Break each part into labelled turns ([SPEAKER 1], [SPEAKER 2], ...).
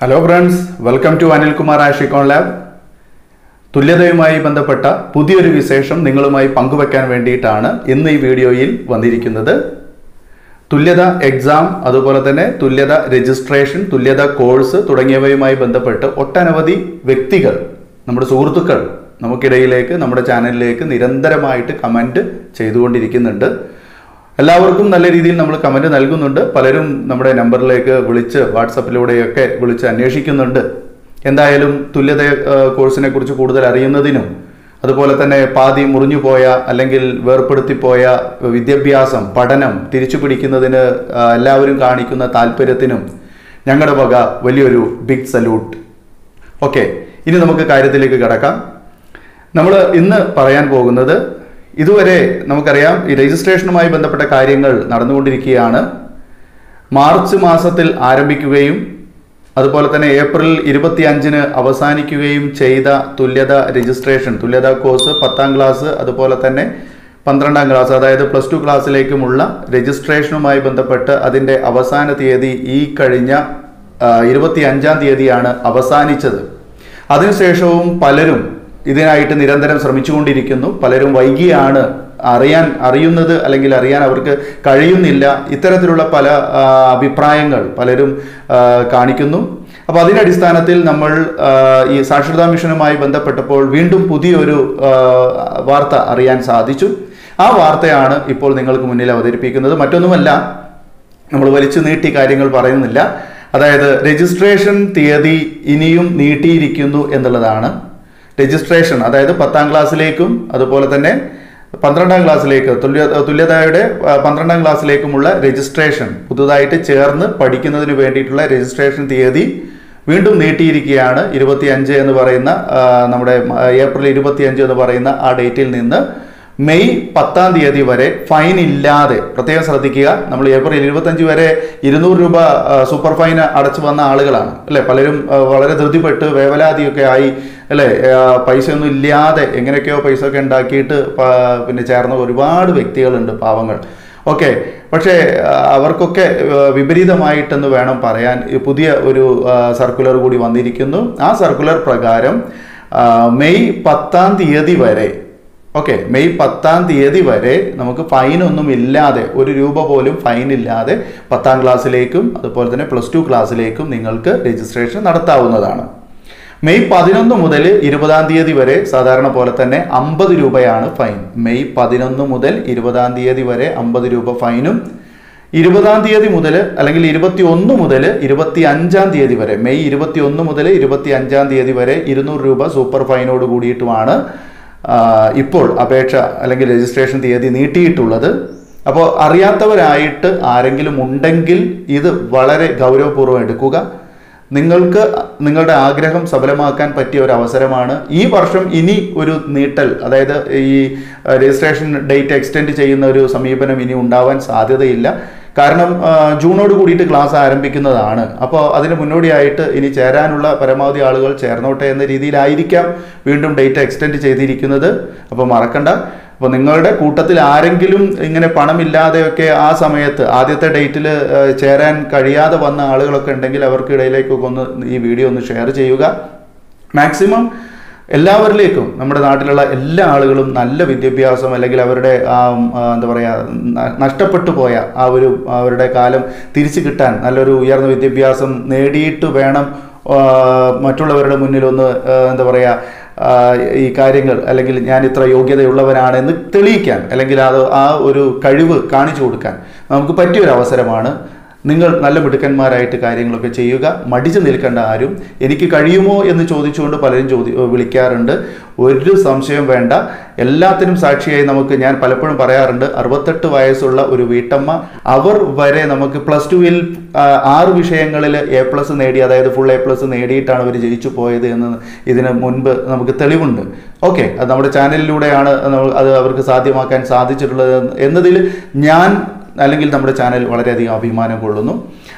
[SPEAKER 1] hello friends welcome to Anilkumar ആഷിക്കോൺ lab തുല്യതയുമായി ബന്ധപ്പെട്ട പുതിയൊരു വിശേഷം നിങ്ങളുമായി പങ്കുവെക്കാൻ വേണ്ടിയിട്ടാണ് ഇന്ന് ഈ വീഡിയോയിൽ വന്നിരിക്കുന്നത് തുല്യത എക്സാം അതുപോലെ തന്നെ തുല്യത രജിസ്ട്രേഷൻ തുല്യത കോഴ്സ് തുടങ്ങിയവയുമായി ബന്ധപ്പെട്ട് ഒട്ടനവധി വ്യക്തികൾ നമ്മുടെ സുഹൃത്തുക്കൾ നമുക്കിടയിലേക്ക് നമ്മുടെ ചാനലിലേക്ക് നിരന്തരമായിട്ട് കമൻറ്റ് ചെയ്തുകൊണ്ടിരിക്കുന്നുണ്ട് എല്ലാവർക്കും നല്ല രീതിയിൽ നമ്മൾ കമൻറ്റ് നൽകുന്നുണ്ട് പലരും നമ്മുടെ നമ്പറിലേക്ക് വിളിച്ച് വാട്സപ്പിലൂടെയൊക്കെ വിളിച്ച് അന്വേഷിക്കുന്നുണ്ട് എന്തായാലും തുല്യത ഏഹ്, കോഴ്സിനെ കുറിച്ച് കൂടുതൽ അറിയുന്നതിനും അതുപോലെ തന്നെ പാതി മുറിഞ്ഞു പോയ അല്ലെങ്കിൽ വേർപ്പെടുത്തിപ്പോയ വിദ്യാഭ്യാസം പഠനം തിരിച്ചു പിടിക്കുന്നതിന് ആ, എല്ലാവരും കാണിക്കുന്ന താല്പര്യത്തിനും ഞങ്ങളുടെ വക വലിയൊരു ബിഗ് സല്യൂട്ട് ഓക്കെ ഇനി നമുക്ക് കാര്യത്തിലേക്ക് കടക്കാം നമ്മൾ ഇന്ന് പറയാൻ പോകുന്നത് ഇതുവരെ നമുക്കറിയാം ഈ രജിസ്ട്രേഷനുമായി ബന്ധപ്പെട്ട കാര്യങ്ങൾ നടന്നുകൊണ്ടിരിക്കുകയാണ് മാർച്ച് മാസത്തിൽ ആരംഭിക്കുകയും അതുപോലെ തന്നെ ഏപ്രിൽ ഇരുപത്തി അഞ്ചിന് അവസാനിക്കുകയും ചെയ്ത തുല്യത രജിസ്ട്രേഷൻ തുല്യത കോഴ്സ് പത്താം ക്ലാസ് അതുപോലെ തന്നെ പന്ത്രണ്ടാം ക്ലാസ് അതായത് പ്ലസ് ടു ക്ലാസ്സിലേക്കുമുള്ള രജിസ്ട്രേഷനുമായി ബന്ധപ്പെട്ട് അതിൻ്റെ അവസാന തീയതി ഈ കഴിഞ്ഞ ഇരുപത്തി അഞ്ചാം തീയതിയാണ് അവസാനിച്ചത് അതിനുശേഷവും പലരും ഇതിനായിട്ട് നിരന്തരം ശ്രമിച്ചുകൊണ്ടിരിക്കുന്നു പലരും വൈകിയാണ് അറിയാൻ അറിയുന്നത് അല്ലെങ്കിൽ അറിയാൻ അവർക്ക് കഴിയുന്നില്ല ഇത്തരത്തിലുള്ള പല ആ, അഭിപ്രായങ്ങൾ പലരും ആ, കാണിക്കുന്നു അപ്പോൾ അതിൻ്റെ അടിസ്ഥാനത്തിൽ നമ്മൾ ആ, ഈ സാക്ഷരതാ മിഷനുമായി ബന്ധപ്പെട്ടപ്പോൾ വീണ്ടും പുതിയൊരു ആ, വാർത്ത അറിയാൻ സാധിച്ചു ആ വാർത്തയാണ് ഇപ്പോൾ നിങ്ങൾക്ക് മുന്നിൽ അവതരിപ്പിക്കുന്നത് മറ്റൊന്നുമല്ല നമ്മൾ വലിച്ചു നീട്ടി കാര്യങ്ങൾ പറയുന്നില്ല അതായത് രജിസ്ട്രേഷൻ തീയതി ഇനിയും നീട്ടിയിരിക്കുന്നു എന്നുള്ളതാണ് രജിസ്ട്രേഷൻ അതായത് പത്താം ക്ലാസ്സിലേക്കും അതുപോലെ തന്നെ പന്ത്രണ്ടാം ക്ലാസ്സിലേക്ക് തുല്യ തുല്യതയുടെ ആ, പന്ത്രണ്ടാം ക്ലാസ്സിലേക്കുമുള്ള രജിസ്ട്രേഷൻ പുതുതായിട്ട് ചേർന്ന് പഠിക്കുന്നതിന് വേണ്ടിയിട്ടുള്ള രജിസ്ട്രേഷൻ തീയതി വീണ്ടും നീട്ടിയിരിക്കുകയാണ് ഇരുപത്തി അഞ്ച് എന്ന് പറയുന്ന ആ, നമ്മുടെ ആ, ഏപ്രിൽ ഇരുപത്തി അഞ്ച് എന്ന് പറയുന്ന ആ ഡേറ്റിൽ നിന്ന് മെയ് പത്താം തീയതി വരെ ഫൈൻ ഇല്ലാതെ പ്രത്യേകം ശ്രദ്ധിക്കുക നമ്മൾ ഏപ്രിൽ ഇരുപത്തഞ്ച് വരെ ഇരുന്നൂറ് രൂപ ആ, സൂപ്പർ ഫൈൻ അടച്ചു വന്ന ആളുകളാണ് അല്ലെ പലരും ആ, വളരെ ധൃതിപ്പെട്ട് വേവലാതിയൊക്കെ ആയി അല്ലെ ആ, പൈസയൊന്നും ഇല്ലാതെ എങ്ങനെയൊക്കെയോ പൈസ ഒക്കെ ഉണ്ടാക്കിയിട്ട് പ- പിന്നെ ചേർന്ന ഒരുപാട് വ്യക്തികളുണ്ട് പാവങ്ങൾ ഓക്കെ പക്ഷേ ആ, അവർക്കൊക്കെ ആ, വിപരീതമായിട്ടെന്ന് വേണം പറയാൻ ഈ പുതിയ ഒരു സർക്കുലർ കൂടി വന്നിരിക്കുന്നു ആ സർക്കുലർ പ്രകാരം ആ, മെയ് പത്താം തീയതി വരെ ഓക്കെ മെയ് പത്താം തീയതി വരെ നമുക്ക് ഫൈൻ ഒന്നും ഇല്ലാതെ ഒരു രൂപ പോലും ഫൈൻ ഇല്ലാതെ പത്താം ക്ലാസ്സിലേക്കും അതുപോലെ തന്നെ പ്ലസ് ടു ക്ലാസ്സിലേക്കും നിങ്ങൾക്ക് രജിസ്ട്രേഷൻ നടത്താവുന്നതാണ് മെയ് പതിനൊന്ന് മുതൽ ഇരുപതാം തീയതി വരെ സാധാരണ പോലെ തന്നെ അമ്പത് രൂപയാണ് ഫൈൻ മെയ് പതിനൊന്ന് മുതൽ ഇരുപതാം തീയതി വരെ അമ്പത് രൂപ ഫൈനും ഇരുപതാം തീയതി മുതൽ അല്ലെങ്കിൽ ഇരുപത്തി ഒന്ന് മുതൽ ഇരുപത്തി അഞ്ചാം തീയതി വരെ മെയ് ഇരുപത്തി ഒന്ന് മുതൽ ഇരുപത്തി അഞ്ചാം തീയതി വരെ ഇരുന്നൂറ് രൂപ സൂപ്പർ ഫൈനോട് കൂടിയിട്ടുമാണ് ആ, ഇപ്പോൾ അപേക്ഷ അല്ലെങ്കിൽ രജിസ്ട്രേഷൻ തീയതി നീട്ടിയിട്ടുള്ളത് അപ്പോൾ അറിയാത്തവരായിട്ട് ആരെങ്കിലും ഉണ്ടെങ്കിൽ ഇത് വളരെ ഗൗരവപൂർവ്വം എടുക്കുക നിങ്ങൾക്ക് നിങ്ങളുടെ ആഗ്രഹം സഫലമാക്കാൻ പറ്റിയ ഒരു അവസരമാണ് ഈ വർഷം ഇനി ഒരു നീട്ടൽ അതായത് ഈ രജിസ്ട്രേഷൻ ഡേറ്റ് എക്സ്റ്റെൻഡ് ചെയ്യുന്ന ഒരു സമീപനം ഇനി ഉണ്ടാവാൻ സാധ്യതയില്ല കാരണം ആ, ജൂണോട് കൂടിയിട്ട് ക്ലാസ് ആരംഭിക്കുന്നതാണ് അപ്പോൾ അതിന് മുന്നോടിയായിട്ട് ഇനി ചേരാനുള്ള പരമാവധി ആളുകൾ ചേർന്നോട്ടെ എന്ന രീതിയിലായിരിക്കാം വീണ്ടും ഡേറ്റ് എക്സ്റ്റെൻഡ് ചെയ്തിരിക്കുന്നത് അപ്പോൾ മറക്കണ്ട അപ്പോൾ നിങ്ങളുടെ കൂട്ടത്തിൽ ആരെങ്കിലും ഇങ്ങനെ പണമില്ലാതെയൊക്കെ ആ സമയത്ത് ആദ്യത്തെ ഡേറ്റിൽ ചേരാൻ കഴിയാതെ വന്ന ആളുകളൊക്കെ ഉണ്ടെങ്കിൽ അവർക്ക് ഇടയിലേക്കൊക്കെ ഒന്ന് ഈ വീഡിയോ ഒന്ന് ഷെയർ ചെയ്യുക മാക്സിമം എല്ലാവരിലേക്കും നമ്മുടെ നാട്ടിലുള്ള എല്ലാ ആളുകളും നല്ല വിദ്യാഭ്യാസം അല്ലെങ്കിൽ അവരുടെ ആ ഉം, ആ, എന്താ പറയുക ന- നഷ്ടപ്പെട്ടു പോയ ആ ഒരു അവരുടെ കാലം തിരിച്ചു കിട്ടാൻ നല്ലൊരു ഉയർന്ന വിദ്യാഭ്യാസം നേടിയിട്ട് വേണം ആ, മറ്റുള്ളവരുടെ മുന്നിൽ ഒന്ന് ആ, എന്താ പറയുക ആ, ഈ കാര്യങ്ങൾ അല്ലെങ്കിൽ ഞാൻ ഇത്ര യോഗ്യതയുള്ളവനാണെന്ന് തെളിയിക്കാൻ അല്ലെങ്കിൽ അത് ആ ഒരു കഴിവ് കാണിച്ചു കൊടുക്കാൻ നമുക്ക് പറ്റിയൊരു അവസരമാണ് നിങ്ങൾ നല്ല മിടുക്കന്മാരായിട്ട് കാര്യങ്ങളൊക്കെ ചെയ്യുക മടിച്ചു നിൽക്കേണ്ട ആരും എനിക്ക് കഴിയുമോ എന്ന് ചോദിച്ചുകൊണ്ട് പലരും ചോദി വിളിക്കാറുണ്ട് ഒരു സംശയം വേണ്ട എല്ലാത്തിനും സാക്ഷിയായി നമുക്ക് ഞാൻ പലപ്പോഴും പറയാറുണ്ട് അറുപത്തെട്ട് വയസ്സുള്ള ഒരു വീട്ടമ്മ അവർ വരെ നമുക്ക് പ്ലസ് ടുവിൽ ആറ് വിഷയങ്ങളിൽ എ പ്ലസ് നേടി അതായത് ഫുൾ എ പ്ലസ് നേടിയിട്ടാണ് അവർ ജയിച്ചു പോയത് എന്ന് ഇതിന് മുൻപ് നമുക്ക് തെളിവുണ്ട് ഓക്കെ അത് നമ്മുടെ ചാനലിലൂടെയാണ് നമ്മൾ അത് അവർക്ക് സാധ്യമാക്കാൻ സാധിച്ചിട്ടുള്ളത് എന്നതിൽ ഞാൻ അല്ലെങ്കിൽ നമ്മുടെ ചാനൽ വളരെയധികം അഭിമാനം കൊള്ളുന്നു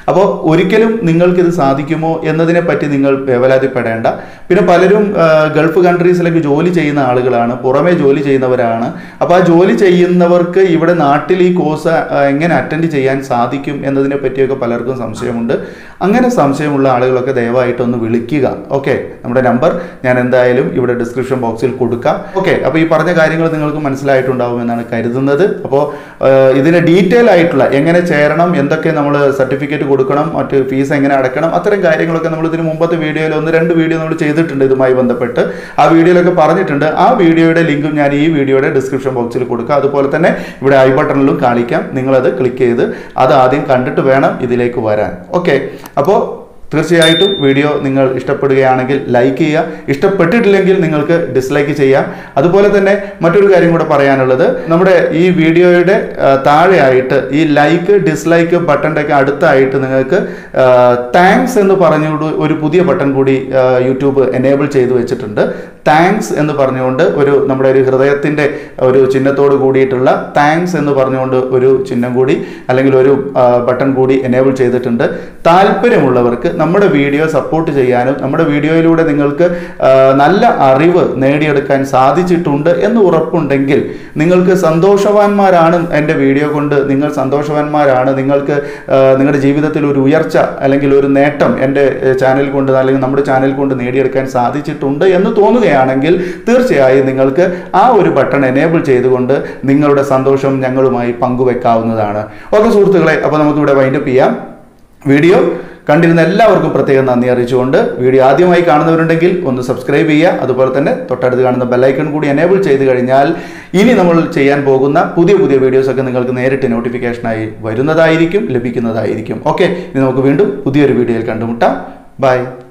[SPEAKER 1] അപ്പോൾ ഒരിക്കലും നിങ്ങൾക്കിത് സാധിക്കുമോ എന്നതിനെ പറ്റി നിങ്ങൾ വേവലാതിപ്പെടേണ്ട പിന്നെ പലരും ആ, ഗൾഫ് കൺട്രീസിലേക്ക് ജോലി ചെയ്യുന്ന ആളുകളാണ് പുറമെ ജോലി ചെയ്യുന്നവരാണ് അപ്പോൾ ആ ജോലി ചെയ്യുന്നവർക്ക് ഇവിടെ നാട്ടിൽ ഈ കോഴ്സ് ആ, എങ്ങനെ അറ്റൻഡ് ചെയ്യാൻ സാധിക്കും എന്നതിനെ പറ്റിയൊക്കെ പലർക്കും സംശയമുണ്ട് അങ്ങനെ സംശയമുള്ള ആളുകളൊക്കെ ദയവായിട്ടൊന്ന് വിളിക്കുക ഓക്കെ നമ്മുടെ നമ്പർ ഞാൻ എന്തായാലും ഇവിടെ ഡിസ്ക്രിപ്ഷൻ ബോക്സിൽ കൊടുക്കാം ഓക്കെ അപ്പോൾ ഈ പറഞ്ഞ കാര്യങ്ങൾ നിങ്ങൾക്ക് മനസ്സിലായിട്ടുണ്ടാവും എന്നാണ് കരുതുന്നത് അപ്പോൾ ഇതിന് ഡീറ്റെയിൽ ആയിട്ടുള്ള എങ്ങനെ ചേരണം എന്തൊക്കെ നമ്മൾ സർട്ടിഫിക്കറ്റ് കൊടുക്കണം മറ്റ് ഫീസ് എങ്ങനെ അടക്കണം അത്തരം കാര്യങ്ങളൊക്കെ നമ്മൾ ഇതിന് മുമ്പത്തെ വീഡിയോയിൽ ഒന്ന് രണ്ട് വീഡിയോ നമ്മൾ ചെയ്തിട്ടുണ്ട് ഇതുമായി ബന്ധപ്പെട്ട് ആ വീഡിയോയിലൊക്കെ പറഞ്ഞിട്ടുണ്ട് ആ വീഡിയോയുടെ ലിങ്കും ഞാൻ ഈ വീഡിയോയുടെ ഡിസ്ക്രിപ്ഷൻ ബോക്സിൽ കൊടുക്കാം അതുപോലെ തന്നെ ഇവിടെ ഐ ബട്ടണിലും കാണിക്കാം നിങ്ങളത് ക്ലിക്ക് ചെയ്ത് അത് ആദ്യം കണ്ടിട്ട് വേണം ഇതിലേക്ക് വരാൻ ഓക്കെ അപ്പോൾ തീർച്ചയായിട്ടും വീഡിയോ നിങ്ങൾ ഇഷ്ടപ്പെടുകയാണെങ്കിൽ ലൈക്ക് ചെയ്യുക ഇഷ്ടപ്പെട്ടിട്ടില്ലെങ്കിൽ നിങ്ങൾക്ക് ഡിസ്ലൈക്ക് ചെയ്യാം അതുപോലെ തന്നെ മറ്റൊരു കാര്യം കൂടെ പറയാനുള്ളത് നമ്മുടെ ഈ വീഡിയോയുടെ ആ, താഴെയായിട്ട് ഈ ലൈക്ക് ഡിസ്ലൈക്ക് ബട്ടൻ്റെ ഒക്കെ അടുത്തായിട്ട് നിങ്ങൾക്ക് താങ്ക്സ് എന്ന് പറഞ്ഞുകൊണ്ട് ഒരു പുതിയ ബട്ടൺ കൂടി ആ, യൂട്യൂബ് എനേബിൾ ചെയ്ത് വെച്ചിട്ടുണ്ട് താങ്ക്സ് എന്ന് പറഞ്ഞുകൊണ്ട് ഒരു നമ്മുടെ ഒരു ഹൃദയത്തിൻ്റെ ഒരു ചിഹ്നത്തോട് കൂടിയിട്ടുള്ള താങ്ക്സ് എന്ന് പറഞ്ഞുകൊണ്ട് ഒരു ചിഹ്നം കൂടി അല്ലെങ്കിൽ ഒരു ബട്ടൺ കൂടി എനേബിൾ ചെയ്തിട്ടുണ്ട് താല്പര്യമുള്ളവർക്ക് നമ്മുടെ വീഡിയോ സപ്പോർട്ട് ചെയ്യാനും നമ്മുടെ വീഡിയോയിലൂടെ നിങ്ങൾക്ക് ആ, നല്ല അറിവ് നേടിയെടുക്കാൻ സാധിച്ചിട്ടുണ്ട് എന്ന് ഉറപ്പുണ്ടെങ്കിൽ നിങ്ങൾക്ക് സന്തോഷവാന്മാരാണ് എൻ്റെ വീഡിയോ കൊണ്ട് നിങ്ങൾ സന്തോഷവാന്മാരാണ് നിങ്ങൾക്ക് ആ, നിങ്ങളുടെ ജീവിതത്തിൽ ഒരു ഉയർച്ച അല്ലെങ്കിൽ ഒരു നേട്ടം എൻ്റെ ചാനൽ കൊണ്ട് അല്ലെങ്കിൽ നമ്മുടെ ചാനൽ കൊണ്ട് നേടിയെടുക്കാൻ സാധിച്ചിട്ടുണ്ട് എന്ന് തോന്നുകയാണെങ്കിൽ തീർച്ചയായും നിങ്ങൾക്ക് ആ ഒരു ബട്ടൺ എനേബിൾ ചെയ്തുകൊണ്ട് നിങ്ങളുടെ സന്തോഷം ഞങ്ങളുമായി പങ്കുവെക്കാവുന്നതാണ് ഓക്കെ സുഹൃത്തുക്കളെ അപ്പോൾ നമുക്കിവിടെ വൈൻഡപ്പ് ചെയ്യാം വീഡിയോ കണ്ടിരുന്ന എല്ലാവർക്കും പ്രത്യേകം നന്ദി അറിയിച്ചുകൊണ്ട് വീഡിയോ ആദ്യമായി കാണുന്നവരുണ്ടെങ്കിൽ ഒന്ന് സബ്സ്ക്രൈബ് ചെയ്യുക അതുപോലെ തന്നെ തൊട്ടടുത്ത് കാണുന്ന ബെല്ലൈക്കൺ കൂടി എനേബിൾ ചെയ്ത് കഴിഞ്ഞാൽ ഇനി നമ്മൾ ചെയ്യാൻ പോകുന്ന പുതിയ പുതിയ വീഡിയോസ് ഒക്കെ നിങ്ങൾക്ക് നേരിട്ട് നോട്ടിഫിക്കേഷനായി വരുന്നതായിരിക്കും ലഭിക്കുന്നതായിരിക്കും ഓക്കെ ഇനി നമുക്ക് വീണ്ടും പുതിയൊരു വീഡിയോയിൽ കണ്ടുമുട്ടാം ബൈ